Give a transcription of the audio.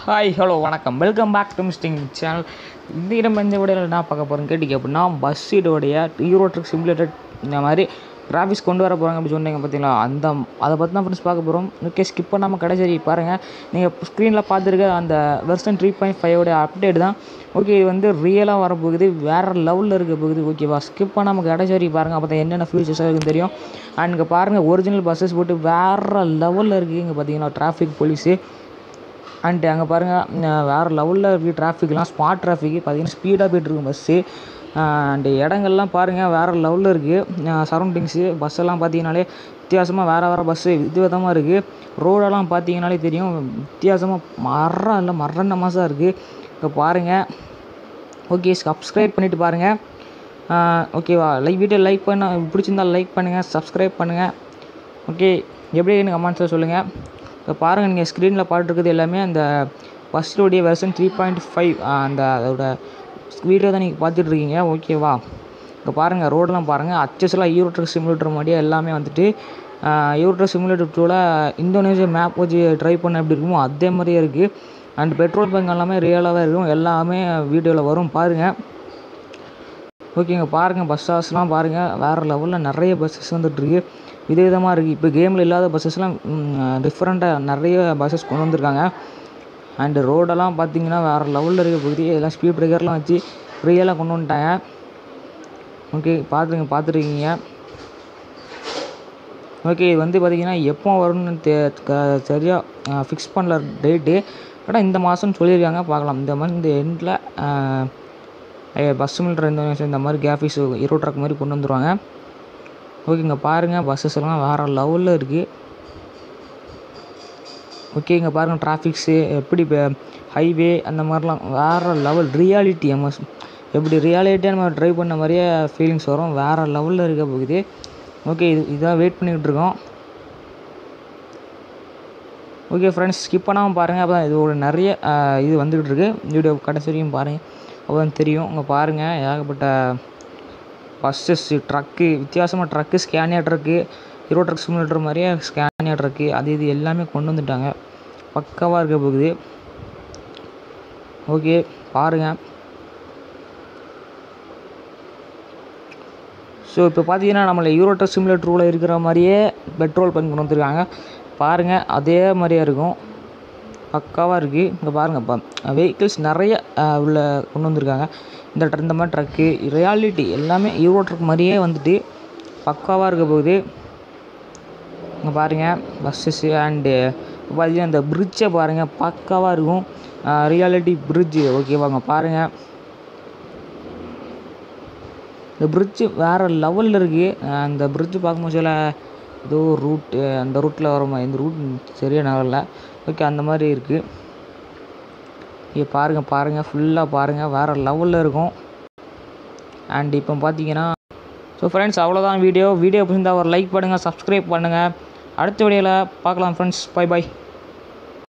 hi hello வணக்கம் welcome back to மிஸ்டிங் channel இந்த இடம் இந்த வீடியோவில் என்ன பார்க்க போகிறோம் கேட்டிங்க அப்படின்னா பஸ் சீடோடைய ஹீரோ ட்ரிக் சிமுலேட்டட் இந்த மாதிரி கிராஃபிக்ஸ் கொண்டு வர போகிறாங்க அப்படி சொன்னீங்க பார்த்தீங்களா அந்த அதை பற்றி தான் ஃப்ரெண்ட்ஸ் பார்க்க போகிறோம் ஓகே ஸ்கிப் பண்ணாமல் கடைசி பாருங்கள் நீங்கள் ஸ்க்ரீனில் பார்த்துருக்க அந்த வெர்ஷன் த்ரீ பாயிண்ட் ஃபைவோடைய அப்டேட் தான் ஓகே இது வந்து ரியலாக வரப்போகுது வேறு லெவலில் இருக்க போகுது ஓகேவா ஸ்கிப் பண்ணாமல் கடைசி வரைக்கும் பாருங்கள் அப்போ தான் என்னென்ன ஃபியூச்சர்ஸாக இருக்குன்னு தெரியும் அண்ட் இங்கே பாருங்கள் ஒரிஜினல் பஸ்ஸஸ் போட்டு வேறு லெவலில் இருக்குது இங்கே பார்த்தீங்கன்னா டிராஃபிக் போலீஸு அண்ட் அங்கே பாருங்கள் வேறு லெவலில் இருக்குது டிராஃபிக்லாம் ஸ்மார்ட் டிராஃபிக்கு பார்த்தீங்கன்னா ஸ்பீடாக போயிட்டுருக்கு பஸ்ஸு அண்டு இடங்கள்லாம் பாருங்கள் வேறு லெவலில் இருக்குது சரௌண்டிங்ஸு பஸ்ஸெல்லாம் பார்த்தீங்கனாலே வித்தியாசமாக வேறு வேறு பஸ்ஸு விதவிதமாக இருக்குது ரோடெல்லாம் பார்த்தீங்கனாலே தெரியும் வித்தியாசமாக மரம் இல்லை மரண மாதம் இருக்குது இப்போ பாருங்கள் ஓகே சப்ஸ்கிரைப் பண்ணிவிட்டு பாருங்கள் ஓகேவா லைக் வீடியோ லைக் பண்ண பிடிச்சிருந்தா லைக் பண்ணுங்கள் சப்ஸ்கிரைப் பண்ணுங்கள் ஓகே எப்படி எனக்கு கமெண்ட்ஸில் சொல்லுங்கள் இப்போ பாருங்கள் நீங்கள் ஸ்க்ரீனில் பாட்டுருக்குது எல்லாமே அந்த ஃபஸ்ட்டோடைய வெர்ஷன் த்ரீ பாயிண்ட் ஃபைவ் அந்த அதோட வீடியோ தான் நீங்கள் பார்த்துட்ருக்கீங்க ஓகேவா இப்போ பாருங்கள் ரோடெலாம் பாருங்கள் அச்சஸ்லாம் ஈரோ ட்ரக் சிமுலேட்டர் மாதிரியே எல்லாமே வந்துட்டு ஈரோ ட்ரக் சிமுலேட்டர் டூவில் இந்தோனேஷியா மேப் வச்சு ட்ரை பண்ண எப்படி இருக்குமோ அதே மாதிரியே இருக்குது அண்ட் பெட்ரோல் பங்க் எல்லாமே ரியலாகவே இருக்கும் எல்லாமே வீடியோவில் வரும் பாருங்கள் ஓகேங்க பாருங்கள் பஸ் ஸ்டாப்ஸ்லாம் பாருங்கள் வேறு லெவலில் நிறைய பஸ்ஸஸ் வந்துட்டுருக்கு விதவிதமாக இருக்குது இப்போ கேமில் இல்லாத பஸ்ஸஸ்லாம் டிஃப்ரெண்ட்டாக நிறைய பஸ்ஸஸ் கொண்டு வந்திருக்காங்க அண்டு ரோடெல்லாம் பார்த்தீங்கன்னா வேறு லெவலில் இருக்க பகுதி எல்லாம் ஸ்பீட் பிரேக்கர்லாம் வச்சு ரியலாக கொண்டு வந்துட்டாங்க ஓகே பார்த்துருங்க பார்த்துருக்கீங்க ஓகே இது வந்து பார்த்திங்கன்னா எப்போ வரும்னு தெ சரியாக ஃபிக்ஸ் பண்ணல டேட்டு ஆனால் இந்த மாதம்னு சொல்லியிருக்காங்க பார்க்கலாம் இந்த மாதிரி இந்த எண்டில் பஸ் மில்டர் இந்த இந்த மாதிரி கேஃபிஸ் ஹீரோ ட்ரக் மாதிரி கொண்டு வந்துடுவாங்க ஓகேங்க பாருங்கள் பஸ்ஸஸ் எல்லாம் வேறு லெவலில் இருக்குது ஓகே இங்கே பாருங்கள் டிராஃபிக்ஸு எப்படி ஹைவே அந்த மாதிரிலாம் வேறு லெவல் ரியாலிட்டி நம்ம எப்படி ரியாலிட்டியாக நம்ம ட்ரைவ் பண்ண மாதிரியே ஃபீலிங்ஸ் வரும் வேறு லெவலில் இருக்க போகுது ஓகே இது இதாக வெயிட் பண்ணிக்கிட்டு இருக்கோம் ஓகே ஃப்ரெண்ட்ஸ் ஸ்கிப் பண்ணாமல் பாருங்கள் அப்போ இது ஒரு நிறைய இது வந்துக்கிட்டு இருக்குது வீடியோ கடைசி வரைக்கும் பாருங்கள் அப்போ தான் தெரியும் இங்கே பாருங்கள் ஏகப்பட்ட பஸ்ஸஸ் ட்ரக்கு வித்தியாசமாக truck Scania truck Euro truck simulator மாதிரியே ஸ்கேனியா ட்ரக்கு அது இது எல்லாமே கொண்டு வந்துட்டாங்க பக்காவாக இருக்க போகுது ஓகே பாருங்கள் ஸோ இப்போ பார்த்தீங்கன்னா நம்மளை ஹீரோ ட்ரக் சிமுலேட்டரில் இருக்கிற மாதிரியே பெட்ரோல் பங்க் கொண்டு வந்துருக்காங்க பாருங்கள் அதே மாதிரியே இருக்கும் பக்காவாக இருக்குது இங்கே பாருங்கள் இப்போ வெஹிக்கிள்ஸ் நிறைய உள்ள கொண்டு வந்திருக்காங்க இந்த இந்த மாதிரி ட்ரக்கு ரியாலிட்டி எல்லாமே ஹீரோ ட்ரக் மாதிரியே வந்துட்டு பக்காவாக இருக்க போகுது இங்கே பாருங்கள் பஸ்ஸஸ்ஸு அண்டு பார்த்தீங்கன்னா இந்த பிரிட்ஜை பாருங்கள் பக்காவாக இருக்கும் ரியாலிட்டி பிரிட்ஜு ஓகேவாங்க பாருங்கள் இந்த பிரிட்ஜு வேறு லெவலில் இருக்குது அந்த பிரிட்ஜு பார்க்கும்போது சில ஏதோ ரூட்டு அந்த ரூட்டில் வர மாதிரி இந்த ரூட் சரியாக நகரில் ஓகே அந்த மாதிரி இருக்குது இங்கே பாருங்கள் பாருங்கள் ஃபுல்லாக பாருங்கள் வேறு லெவலில் இருக்கும் அண்ட் இப்போ பார்த்தீங்கன்னா ஸோ ஃப்ரெண்ட்ஸ் அவ்வளோதான் வீடியோ வீடியோ பிடிச்சிருந்தா ஒரு லைக் பண்ணுங்கள் சப்ஸ்கிரைப் பண்ணுங்கள் அடுத்த வீடியோவில் பார்க்கலாம் ஃப்ரெண்ட்ஸ் பை பை